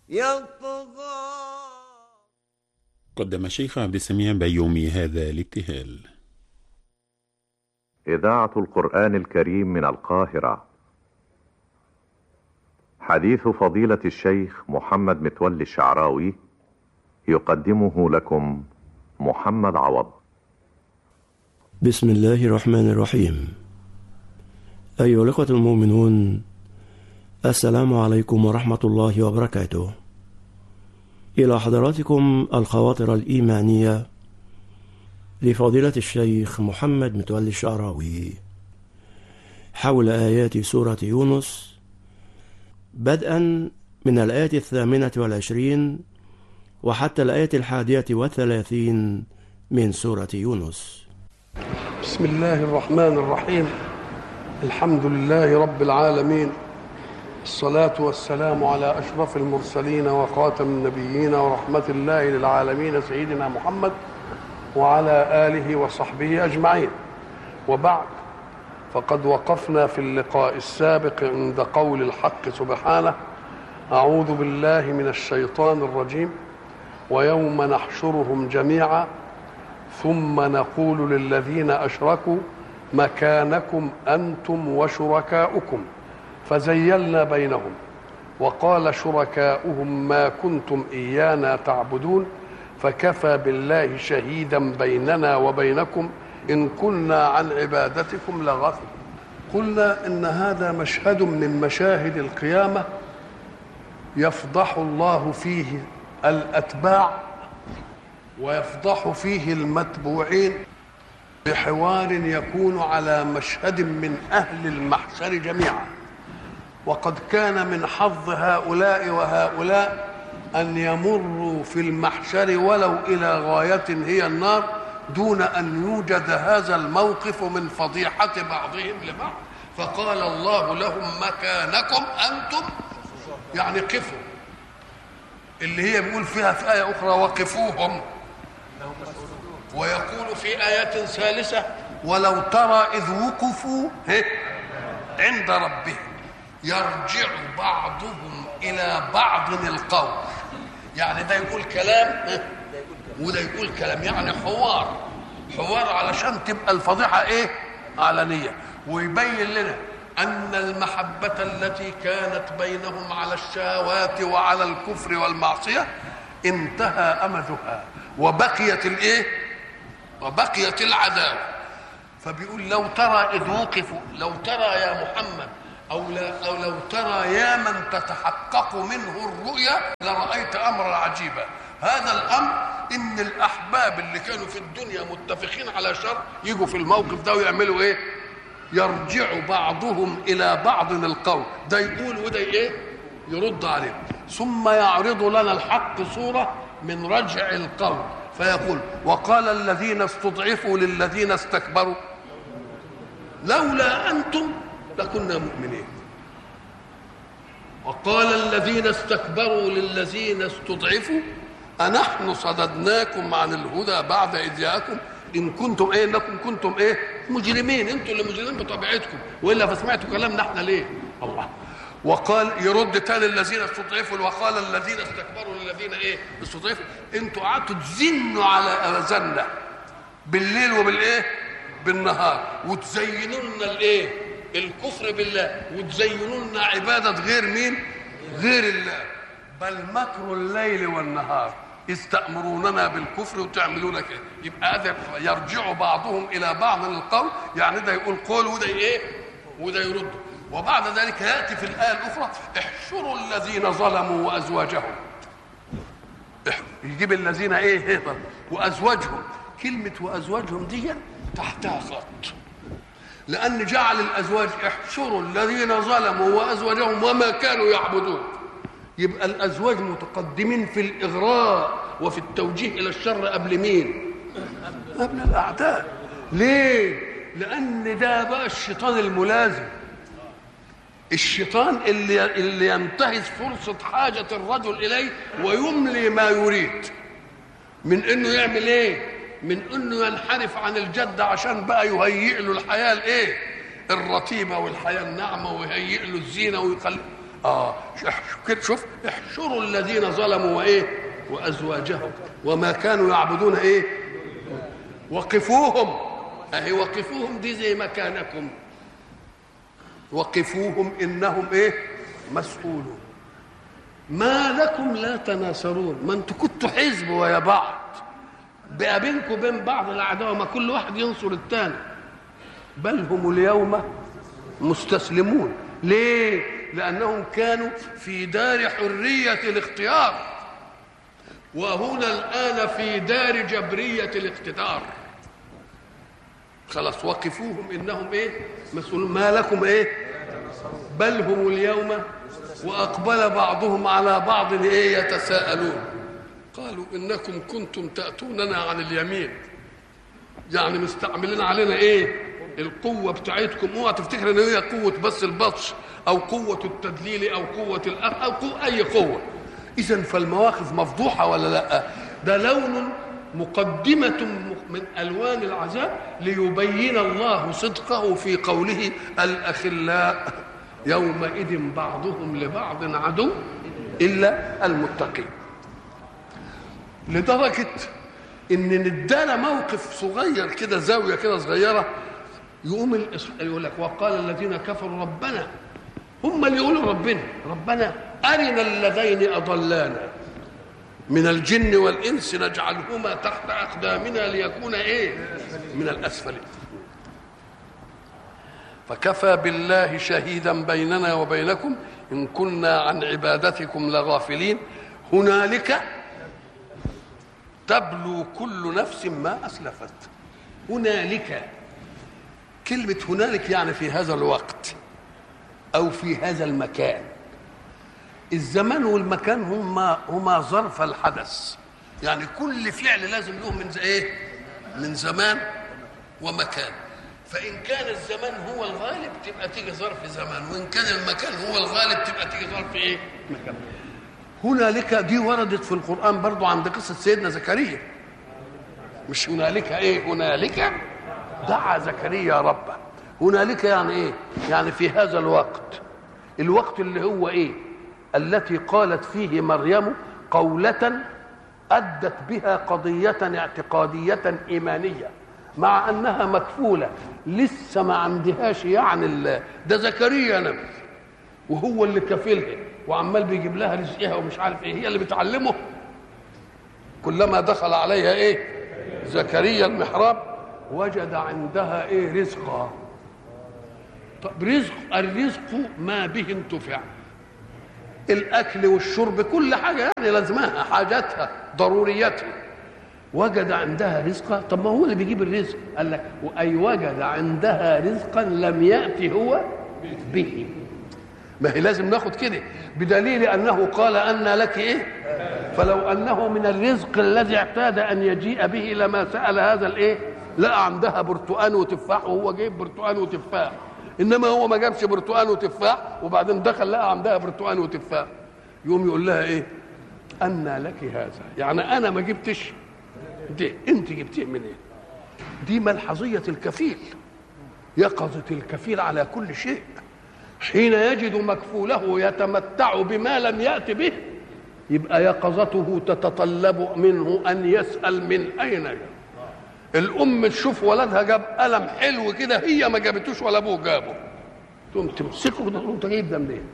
يطغى قدم الشيخ عبد السميع بيومي هذا الابتهال إذاعة القرآن الكريم من القاهرة حديث فضيلة الشيخ محمد متولي الشعراوي يقدمه لكم محمد عوض بسم الله الرحمن الرحيم أيها الأخوة المؤمنون السلام عليكم ورحمة الله وبركاته إلى حضراتكم الخواطر الإيمانية لفضيلة الشيخ محمد متولي الشعراوي حول آيات سورة يونس بدءا من الآية الثامنة والعشرين وحتى الآية الحادية والثلاثين من سورة يونس بسم الله الرحمن الرحيم الحمد لله رب العالمين الصلاة والسلام على أشرف المرسلين وخاتم النبيين ورحمة الله للعالمين سيدنا محمد وعلى آله وصحبه أجمعين وبعد فقد وقفنا في اللقاء السابق عند قول الحق سبحانه أعوذ بالله من الشيطان الرجيم ويوم نحشرهم جميعا ثم نقول للذين أشركوا مكانكم أنتم وشركاؤكم فزيلنا بينهم وقال شركاؤهم ما كنتم إيانا تعبدون فكفى بالله شهيدا بيننا وبينكم إن كنا عن عبادتكم لغافلين قلنا إن هذا مشهد من مشاهد القيامة يفضح الله فيه الأتباع ويفضح فيه المتبوعين بحوار يكون على مشهد من أهل المحشر جميعا وقد كان من حظ هؤلاء وهؤلاء أن يمروا في المحشر ولو إلى غاية هي النار دون أن يوجد هذا الموقف من فضيحة بعضهم لبعض فقال الله لهم مكانكم أنتم يعني قفوا اللي هي بيقول فيها في آية أخرى وقفوهم ويقول في آية ثالثة ولو ترى إذ وقفوا عند ربهم يرجع بعضهم إلى بعض القول يعني ده يقول كلام وده يقول كلام يعني حوار حوار علشان تبقى الفضيحة إيه علنية ويبين لنا أن المحبة التي كانت بينهم على الشهوات وعلى الكفر والمعصية انتهى أمدها وبقيت الإيه وبقيت العداوة فبيقول لو ترى إذ وقفوا لو ترى يا محمد أو, لا أو لو ترى يا من تتحقق منه الرؤيا لرأيت أمرا عجيبا هذا الأمر إن الأحباب اللي كانوا في الدنيا متفقين على شر يجوا في الموقف ده ويعملوا إيه يرجع بعضهم إلى بعض القول ده يقول وده إيه يرد عليه ثم يعرض لنا الحق صورة من رجع القول فيقول وقال الذين استضعفوا للذين استكبروا لولا أنتم لكنا مؤمنين وقال الذين استكبروا للذين استضعفوا أنحن صددناكم عن الهدى بعد إذ جاءكم إن كنتم إيه إنكم كنتم إيه مجرمين أنتم اللي مجرمين بطبيعتكم وإلا فسمعتوا كلامنا إحنا ليه الله وقال يرد تاني الذين استضعفوا وقال الذين استكبروا للذين ايه استضعفوا انتوا قعدتوا تزنوا على اذاننا بالليل وبالايه بالنهار وتزينوا لنا الايه الكفر بالله وتزينوا لنا عباده غير مين غير الله بل مكر الليل والنهار إذ تأمروننا بالكفر وتعملون كده يبقى هذا يرجع بعضهم إلى بعض القول يعني ده يقول قول وده إيه وده يرد وبعد ذلك ياتي في الايه الاخرى احشروا الذين ظلموا وازواجهم يجيب الذين ايه هبل وازواجهم كلمه وازواجهم دي تحتها خط لان جعل الازواج احشروا الذين ظلموا وازواجهم وما كانوا يعبدون يبقى الازواج متقدمين في الاغراء وفي التوجيه الى الشر قبل مين قبل الاعداء ليه لان ده بقى الشيطان الملازم الشيطان اللي اللي ينتهز فرصة حاجة الرجل إليه ويملي ما يريد من إنه يعمل إيه؟ من إنه ينحرف عن الجد عشان بقى يهيئ له الحياة الإيه؟ الرتيبة والحياة الناعمة ويهيئ له الزينة ويخلي اه كده شوف احشروا الذين ظلموا وايه وازواجهم وما كانوا يعبدون ايه وقفوهم اهي وقفوهم دي زي مكانكم وقفوهم انهم ايه مسؤولون ما لكم لا تناصرون ما انتوا كنتوا حزب ويا بعض بقى بينكم وبين بعض العداوه ما كل واحد ينصر الثاني بل هم اليوم مستسلمون ليه لانهم كانوا في دار حريه الاختيار وهنا الان في دار جبريه الاقتدار خلاص وقفوهم انهم ايه مسؤولون ما لكم ايه بل هم اليوم واقبل بعضهم على بعض ايه يتساءلون قالوا انكم كنتم تاتوننا عن اليمين يعني مستعملين علينا ايه القوه بتاعتكم اوعى تفتكر ان هي قوه بس البطش او قوه التدليل او قوه الأخ او قوة اي قوه اذا فالمواقف مفضوحه ولا لا ده لون مقدمة من ألوان العذاب ليبين الله صدقه في قوله الأخلاء يومئذ بعضهم لبعض عدو إلا المتقين لدرجة إن ندانا موقف صغير كده زاوية كده صغيرة يقوم يقول لك وقال الذين كفروا ربنا هم اللي يقولوا ربنا ربنا أرنا اللذين أضلانا من الجن والإنس نجعلهما تحت أقدامنا ليكون إيه من الأسفلين فكفى بالله شهيدا بيننا وبينكم إن كنا عن عبادتكم لغافلين هنالك تبلو كل نفس ما أسلفت هنالك كلمة هنالك يعني في هذا الوقت أو في هذا المكان الزمان والمكان هما هما ظرف الحدث يعني كل فعل لازم له من ايه من زمان ومكان فان كان الزمان هو الغالب تبقى تيجي ظرف زمان وان كان المكان هو الغالب تبقى تيجي ظرف ايه مكان هنالك دي وردت في القران برضو عند قصه سيدنا زكريا مش هنالك ايه هنالك دعا زكريا ربه هنالك يعني ايه يعني في هذا الوقت الوقت اللي هو ايه التي قالت فيه مريم قولة أدت بها قضية اعتقادية إيمانية مع أنها مكفولة لسه ما عندهاش يعني ال... ده زكريا نبي وهو اللي كفيلها وعمال بيجيب لها رزقها ومش عارف ايه هي اللي بتعلمه كلما دخل عليها ايه زكريا المحراب وجد عندها ايه رزقا طب رزق الرزق ما به انتفع الاكل والشرب كل حاجه يعني لازمها حاجاتها ضرورياتها وجد عندها رزقا طب ما هو اللي بيجيب الرزق قال لك اي وجد عندها رزقا لم ياتي هو به ما هي لازم ناخد كده بدليل انه قال ان لك ايه فلو انه من الرزق الذي اعتاد ان يجيء به لما سال هذا الايه لقى عندها برتقان وتفاح وهو جايب برتقان وتفاح انما هو ما جابش برتقان وتفاح وبعدين دخل لقى عندها برتقان وتفاح يقوم يقول لها ايه أن لك هذا يعني انا ما جبتش دي انت جبتيه منين إيه؟ دي ملحظيه الكفيل يقظه الكفيل على كل شيء حين يجد مكفوله يتمتع بما لم يات به يبقى يقظته تتطلب منه ان يسال من اين جاء الام تشوف ولدها جاب قلم حلو كده هي ما جابتوش ولا ابوه جابه تقوم تمسكه كده تقول انت جايب ده منين؟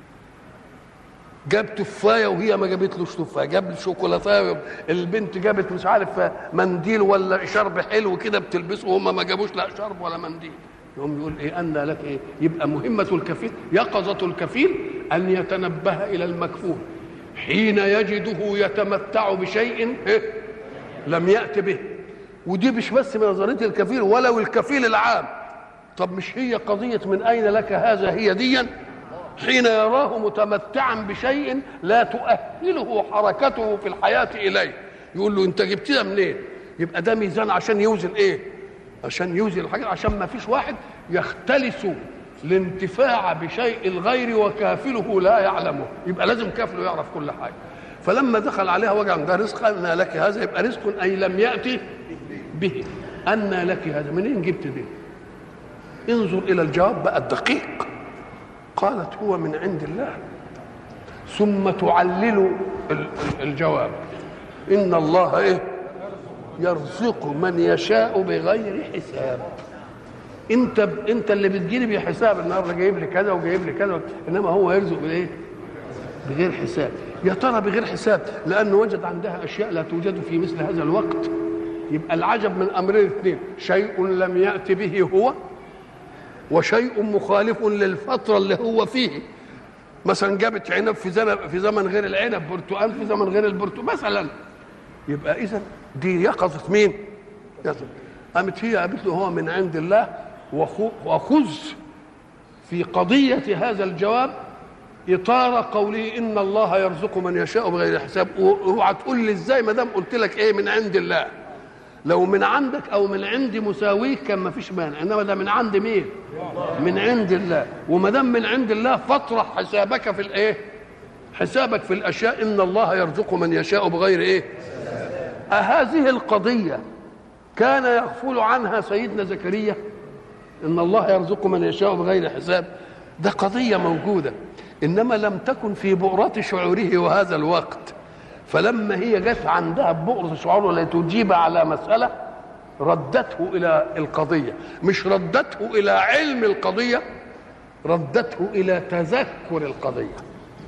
جاب تفايه وهي ما جابتلوش تفايه جاب شوكولاته البنت جابت مش عارف منديل ولا شرب حلو كده بتلبسه وهم ما جابوش لا شرب ولا منديل يقوم يقول ايه ان لك ايه يبقى مهمه الكفيل يقظه الكفيل ان يتنبه الى المكفول حين يجده يتمتع بشيء إيه؟ لم يات به ودي مش بس من نظريه الكفيل ولو الكفيل العام طب مش هي قضيه من اين لك هذا هي ديا حين يراه متمتعا بشيء لا تؤهله حركته في الحياه اليه يقول له انت جبتها منين يبقى ده ميزان عشان يوزن ايه عشان يوزن الحاجه عشان ما فيش واحد يختلس الانتفاع بشيء الغير وكافله لا يعلمه يبقى لازم كافله يعرف كل حاجه فلما دخل عليها وجع ده رزق أن لك هذا يبقى رزق أي لم يأتي به أن لك هذا منين جبت ده انظر إلى الجواب بقى الدقيق قالت هو من عند الله ثم تعلل ال- ال- الجواب ان الله ايه يرزق من يشاء بغير حساب انت انت اللي بتجيلي بحساب النهارده جايب لي كذا وجايب لي كذا انما هو يرزق بايه بغير حساب يا ترى بغير حساب لانه وجد عندها اشياء لا توجد في مثل هذا الوقت يبقى العجب من امرين اثنين شيء لم يات به هو وشيء مخالف للفتره اللي هو فيه مثلا جابت عنب في زمن في زمن غير العنب برتقال في زمن غير البرتقال مثلا يبقى اذا دي يقظه مين؟ يقظة. قامت هي قالت له هو من عند الله وخو- وخذ في قضيه هذا الجواب اطار قوله ان الله يرزق من يشاء بغير حساب اوعى تقول لي ازاي ما دام قلت لك ايه من عند الله لو من عندك او من عند مساويك كان ما فيش مانع انما ده من عند مين من عند الله وما دام من عند الله فاطرح حسابك في الايه حسابك في الاشياء ان الله يرزق من يشاء بغير ايه أهذه القضية كان يغفل عنها سيدنا زكريا إن الله يرزق من يشاء بغير حساب ده قضية موجودة إنما لم تكن في بؤرة شعوره وهذا الوقت فلما هي جت عندها بؤرة شعوره لتجيب على مسألة ردته إلى القضية مش ردته إلى علم القضية ردته إلى تذكر القضية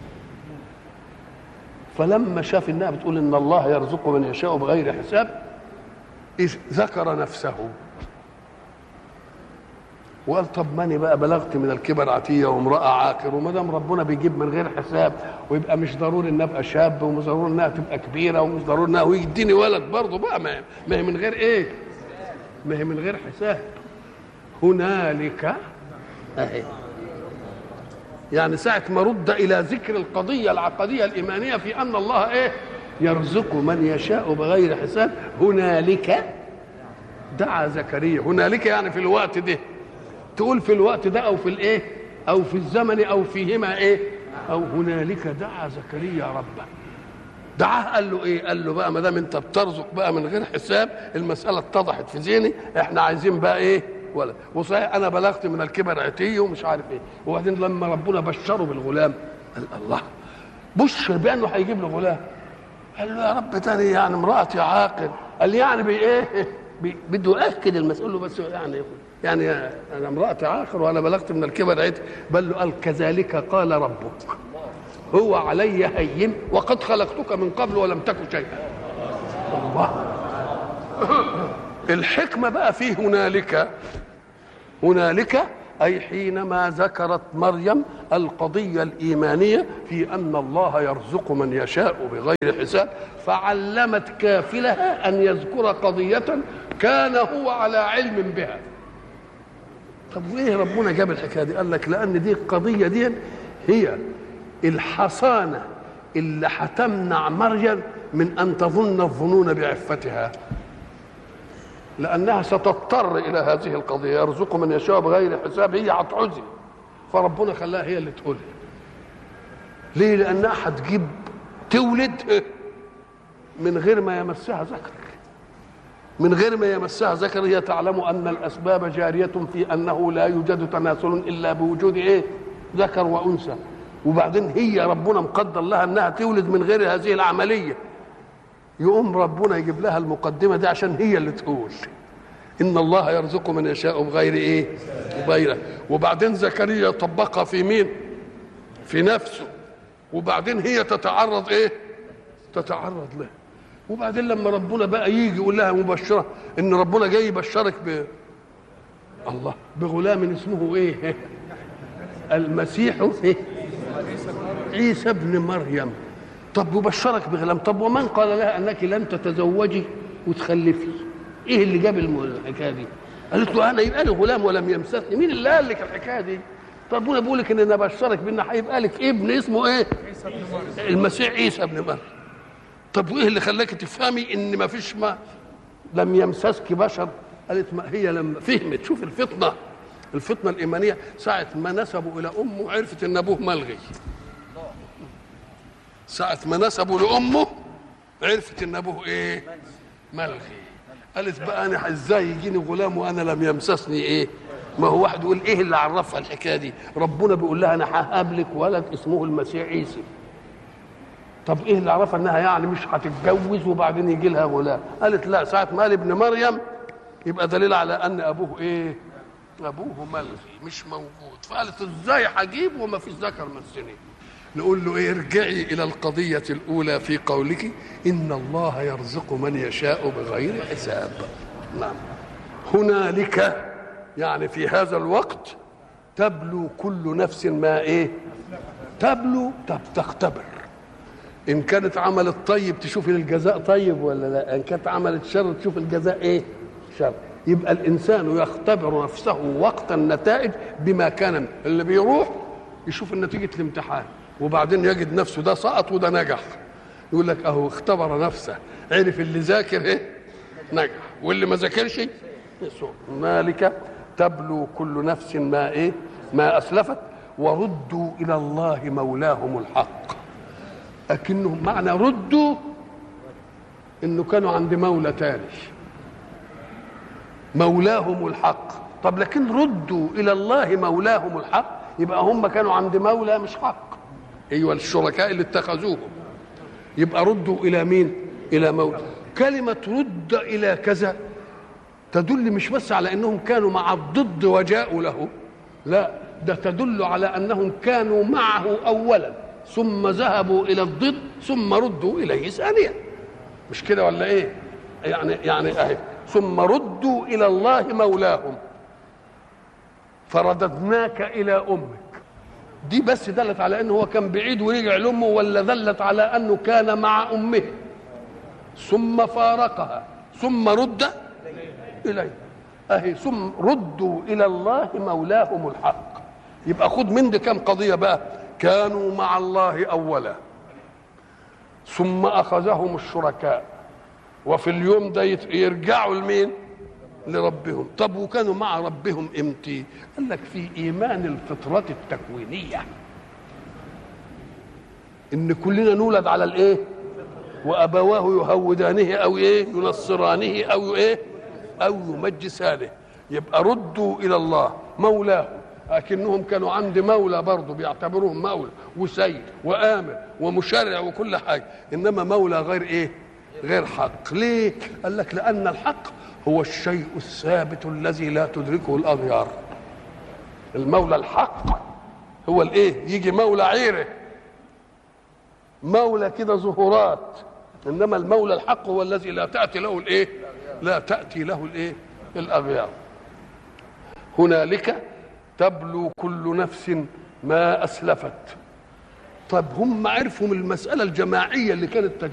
فلما شاف انها بتقول ان الله يرزق من يشاء بغير حساب إذ ذكر نفسه وقال طب ماني بقى بلغت من الكبر عتيه وامراه عاقر وما دام ربنا بيجيب من غير حساب ويبقى مش ضروري ان ابقى شاب ومش ضروري انها تبقى كبيره ومش ضروري انها ويديني ولد برضه بقى ما ما هي من غير ايه؟ ما هي من غير حساب هنالك اهي يعني ساعة ما رد إلى ذكر القضية العقدية الإيمانية في أن الله إيه يرزق من يشاء بغير حساب هنالك دعا زكريا هنالك يعني في الوقت ده تقول في الوقت ده أو في الإيه أو في الزمن أو فيهما إيه أو هنالك دعا زكريا ربه دعاه قال له ايه قال له بقى ما دام انت بترزق بقى من غير حساب المساله اتضحت في ذهني احنا عايزين بقى ايه ولا وصحيح انا بلغت من الكبر عتي ومش عارف ايه وبعدين لما ربنا بشره بالغلام قال الله بشر بانه هيجيب له غلام قال له يا رب تاني يعني امراتي عاقل قال لي يعني بايه بي- بده ياكد المسؤول له بس يعني يعني انا امراتي عاقل وانا بلغت من الكبر عتي بل له قال كذلك قال ربك هو علي هين وقد خلقتك من قبل ولم تك شيئا الله الحكمة بقى في هنالك هنالك أي حينما ذكرت مريم القضية الإيمانية في أن الله يرزق من يشاء بغير حساب فعلمت كافلها أن يذكر قضية كان هو على علم بها طب وايه ربنا جاب الحكايه دي؟ قال لك لان دي القضيه دي هي الحصانه اللي هتمنع مريم من ان تظن الظنون بعفتها. لانها ستضطر الى هذه القضيه يرزق من يشاء بغير حساب هي هتعزي فربنا خلاها هي اللي تقول ليه؟ لانها هتجيب تولد من غير ما يمسها ذكر. من غير ما يمسها ذكر هي تعلم ان الاسباب جاريه في انه لا يوجد تناسل الا بوجود ايه؟ ذكر وانثى وبعدين هي ربنا مقدر لها انها تولد من غير هذه العمليه يقوم ربنا يجيب لها المقدمه دي عشان هي اللي تقول ان الله يرزق من يشاء بغير ايه؟ بغيره وبعدين زكريا طبقها في مين؟ في نفسه وبعدين هي تتعرض ايه؟ تتعرض له وبعدين لما ربنا بقى يجي يقول لها مبشره ان ربنا جاي يبشرك ب الله بغلام اسمه ايه المسيح إيه؟ عيسى ابن مريم طب يبشرك بغلام طب ومن قال لها انك لن تتزوجي وتخلفي ايه اللي جاب الم- الحكايه دي قالت له انا يبقى لي غلام ولم يمسسني مين اللي قال لك الحكايه دي طب ربنا بيقول لك ان انا بشرك بان هيبقى لك ابن اسمه ايه المسيح عيسى ابن مريم طب وايه اللي خلاك تفهمي ان ما فيش ما لم يمسسك بشر قالت ما هي لما فهمت شوف الفطنه الفطنه الايمانيه ساعه ما نسبوا الى امه عرفت ان ابوه ملغي ساعه ما نسبوا لامه عرفت ان ابوه ايه ملغي قالت بقى انا ازاي يجيني غلام وانا لم يمسسني ايه ما هو واحد يقول ايه اللي عرفها الحكايه دي ربنا بيقول لها انا ههب لك ولد اسمه المسيح عيسى طب ايه اللي عرفها انها يعني مش هتتجوز وبعدين يجي لها غلام قالت لا ساعه ما قال ابن مريم يبقى دليل على ان ابوه ايه ابوه ملغي مش موجود فقالت ازاي هجيب وما فيش ذكر من السنين نقول له ايه ارجعي الى القضيه الاولى في قولك ان الله يرزق من يشاء بغير حساب نعم هنالك يعني في هذا الوقت تبلو كل نفس ما ايه تبلو طب تختبر ان كانت عملت طيب تشوف الجزاء طيب ولا لا ان كانت عملت شر تشوف الجزاء ايه شر يبقى الانسان يختبر نفسه وقت النتائج بما كان اللي بيروح يشوف نتيجه الامتحان وبعدين يجد نفسه ده سقط وده نجح يقول لك اهو اختبر نفسه عرف اللي ذاكر ايه نجح واللي ما ذاكرش يسوع هنالك تبلو كل نفس ما ايه ما اسلفت وردوا الى الله مولاهم الحق لكنهم معنى ردوا انه كانوا عند مولى تاني مولاهم الحق طب لكن ردوا الى الله مولاهم الحق يبقى هم كانوا عند مولى مش حق ايوه الشركاء اللي اتخذوهم يبقى ردوا الى مين الى مولى كلمه رد الى كذا تدل مش بس على انهم كانوا مع الضد وجاءوا له لا ده تدل على انهم كانوا معه اولا ثم ذهبوا الى الضد ثم ردوا اليه ثانيا مش كده ولا ايه يعني يعني اهي ثم ردوا الى الله مولاهم فرددناك الى امك دي بس دلت على انه هو كان بعيد ورجع لامه ولا دلت على انه كان مع امه ثم فارقها ثم رد اليه اهي ثم ردوا الى الله مولاهم الحق يبقى خد من دي كم قضيه بقى كانوا مع الله اولا ثم اخذهم الشركاء وفي اليوم ده يرجعوا لمين لربهم طب وكانوا مع ربهم امتى قال لك في ايمان الفطره التكوينيه ان كلنا نولد على الايه وابواه يهودانه او ايه ينصرانه او ايه او يمجسانه يبقى ردوا الى الله مولاه لكنهم كانوا عند مولى برضه بيعتبروهم مولى وسيد وامر ومشرع وكل حاجه انما مولى غير ايه غير حق ليه قال لك لان الحق هو الشيء الثابت الذي لا تدركه الاغيار المولى الحق هو الايه يجي مولى عيره مولى كده ظهورات انما المولى الحق هو الذي لا تاتي له الايه لا تاتي له الايه الاغيار هنالك تبلو كل نفس ما اسلفت طب هم عرفوا من المساله الجماعيه اللي كانت